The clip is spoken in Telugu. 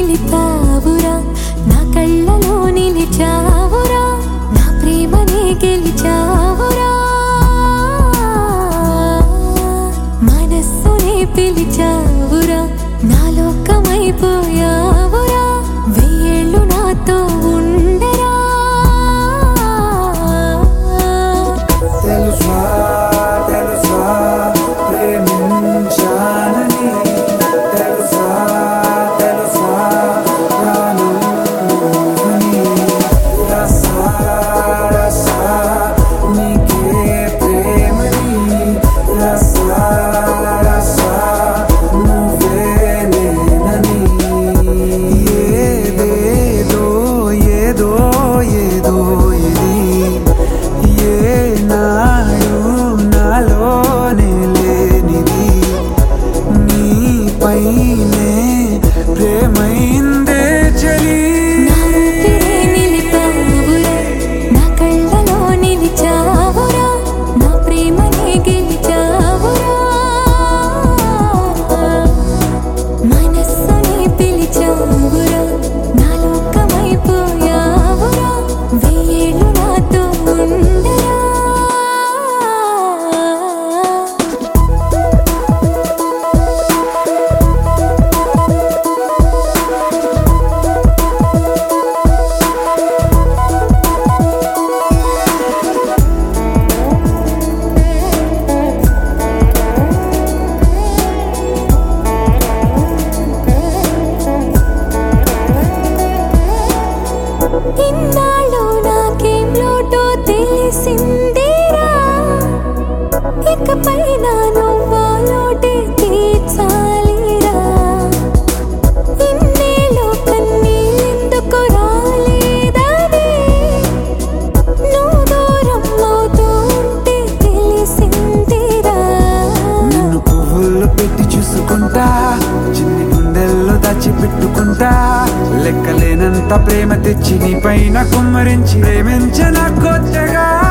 నిలిపావురా నా కళ్ళలో నిలిచావురా నా ప్రేమనే గెలిచావురా మనస్సునే పిలిచావురా నా లోకమైపోయావురా వెయ్యేళ్ళు నాతో ఉండరా తెలుసా తెలుసా ప్రేమించానని తెలుసా తెలుసా ప్రాణంలోని రసా రసా నీకే ప్రేమని రసా రసా నువ్వే నేనని ఏదేదో ఏదో ఏదో ఇది ఏనాడు నాలోనే లేనిది నీపైనే ప్రేమైందే చలి నా ఊపిరే నిలిపావురా నా కళ్ళలో నిలిచావురా నా ప్రేమనే గెలిచావురా మనస్సుని పిలిచావురా నా లోకమైపోయావురా వెయ్యేళ్ళు నాతో ఉండరా ఇన్నాళ్ళు నాకేం లోటో తెలిసిందిరా ఇకపై నా నువ్వా లోటే తీర్చాలిరా ఇన్నేళ్ళు కన్నీళ్ళెందుకు రాలేదని నువ్వు దూరం అవుతూ ఉంటే తెలిసిందిరా నిన్ను పువ్వుల్లో పెట్టి చూసుకుంటా చిన్ని గుండెల్లో దాచి పెట్టుకుంటా లెక్కలేనంత ప్రేమ తెచ్చి నీ పైన కుమ్మరించి ప్రేమించన కొత్తగా